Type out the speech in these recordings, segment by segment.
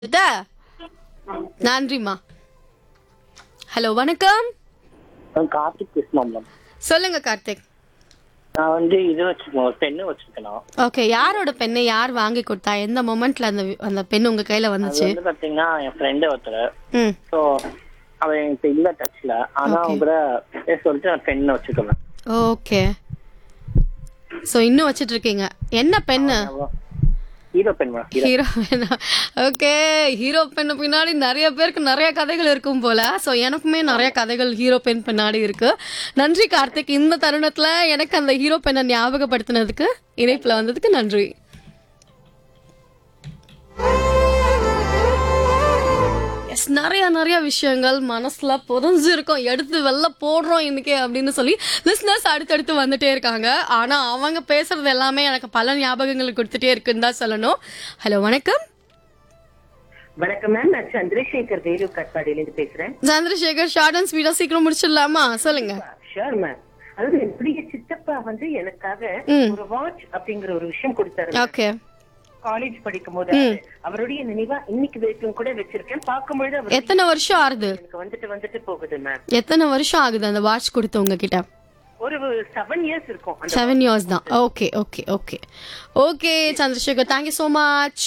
இதா? நன்றிம்மா ஹலோ வணக்கம் நான் கார்த்திக் பேசணும் மேம் சொல்லுங்க கார்த்திக் நான் வந்து இது வச்சிருக்கேன் ஒரு பெண்ணு வச்சிருக்கேன் ஓகே யாரோட பெண்ணை யார் வாங்கி கொடுத்தா எந்த மொமெண்ட்ல அந்த அந்த பெண் உங்க கையில அது வந்துச்சு வந்து பாத்தீங்கன்னா என் ஃப்ரெண்டு ஒருத்தர் ம் ஸோ அவன் இப்ப இல்ல டச்ல ஆனா Okay. அவங்க கூட பேச சொல்லிட்டு நான் பெண்ணை வச்சுக்குவேன் ஓகே ஸோ இன்னும் வச்சிட்டு இருக்கீங்க என்ன பெண்ணு ஹீரோ பெண் மேம் ஹீரோ ஹீரோ பெண்ணா ஓகே ஹீரோ பெண்ணு பின்னாடி நிறைய பேருக்கு நிறைய கதைகள் இருக்கும் போல ஸோ எனக்குமே நிறைய கதைகள் ஹீரோ பெண் பின்னாடி இருக்கு நன்றி கார்த்திக் இந்த தருணத்துல எனக்கு அந்த ஹீரோ பெண்ணை ஞாபகப்படுத்தினதுக்கு இணைப்புல வந்ததுக்கு நன்றி எஸ் நிறைய நிறைய விஷயங்கள் மனசுல புதஞ்சு இருக்கும் எடுத்து வெளில போடுறோம் இன்னைக்கு அப்படின்னு சொல்லி லிஸ்னஸ் அடுத்தடுத்து வந்துட்டே இருக்காங்க ஆனா அவங்க பேசுறது எல்லாமே எனக்கு பல ஞாபகங்கள் கொடுத்துட்டே இருக்குன்னு தான் சொல்லணும் ஹலோ வணக்கம் வணக்கம் மேம் நான் சந்திரசேகர் வேலு கட்பாடியிலிருந்து பேசுறேன் சந்திரசேகர் ஷார்ட் அண்ட் ஸ்பீடா சீக்கிரம் முடிச்சிடலாமா சொல்லுங்க ஷோர் மேம் அதாவது என்னுடைய சித்தப்பா வந்து எனக்காக ம். ஒரு வாட்ச் அப்படிங்கிற ஒரு விஷயம் கொடுத்தாரு ஓகே காலேஜ் படிக்கும் போது அவருடைய நினைவா இன்னைக்கு வரைக்கும் கூட வச்சிருக்கேன் பார்க்கும்பொழுது அவர் எத்தனை வருஷம் ஆகுது எனக்கு வந்துட்டு வந்துட்டு போகுது மேம் எத்தனை வருஷம் ஆகுது அந்த வாட்ச் கொடுத்து உங்ககிட்ட ஒரு செவன் இயர்ஸ் இருக்கும் அந்த செவன் இயர்ஸ் தான் okay okay okay okay Chandrasekar thank you so much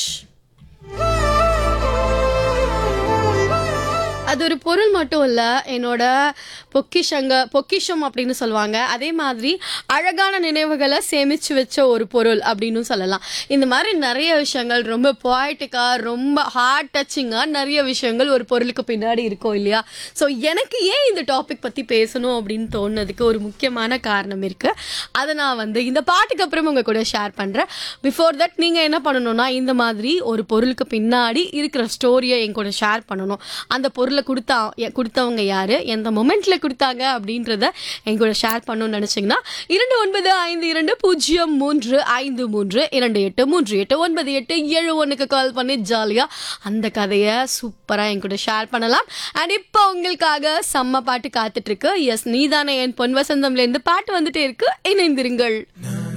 அது ஒரு பொருள் மட்டும் இல்ல என்னோட பொக்கிஷங்க பொக்கிஷம் அப்படின்னு சொல்லுவாங்க அதே மாதிரி அழகான நினைவுகளை சேமிச்சு வச்ச ஒரு பொருள் அப்படின்னு சொல்லலாம் இந்த மாதிரி நிறைய விஷயங்கள் ரொம்ப poetic-ஆ ரொம்ப ஹார்ட் டச்சிங்கா நிறைய விஷயங்கள் ஒரு பொருளுக்கு பின்னாடி இருக்கும் இல்லையா ஸோ எனக்கு ஏன் இந்த டாபிக் பத்தி பேசணும் அப்படின்னு தோணுனதுக்கு ஒரு முக்கியமான காரணம் இருக்கு அதை நான் வந்து இந்த பாட்டுக்கு அப்புறம் உங்க கூட ஷேர் பண்றேன் பிஃபோர் தட் நீங்க என்ன பண்ணணும்னா இந்த மாதிரி ஒரு பொருளுக்கு பின்னாடி இருக்கிற ஸ்டோரியை என் கூட ஷேர் பண்ணணும் அந்த பொருளை கொடுத்தா எ- கொடுத்தவங்க யாரு எந்த மொமெண்ட்ல கொடுத்தாங்க அப்படின்றத என் கூட ஷேர் பண்ணணும்னு நினைச்சீங்கன்னா இரண்டு ஒன்பது ஐந்து இரண்டு பூஜ்ஜியம் மூன்று ஐந்து மூன்று இரண்டு எட்டு மூன்று எட்டு ஒன்பது எட்டு ஏழு ஒன்றுக்கு கால் பண்ணி ஜாலியா அந்த கதையை சூப்பரா என் கூட ஷேர் பண்ணலாம் அண்ட் இப்போ உங்களுக்காக செம்ம பாட்டு காத்துட்டு இருக்கு எஸ் நீதானே என் பொன் வசந்தம்ல இருந்து பாட்டு வந்துட்டே இருக்கு இணைந்திருங்கள்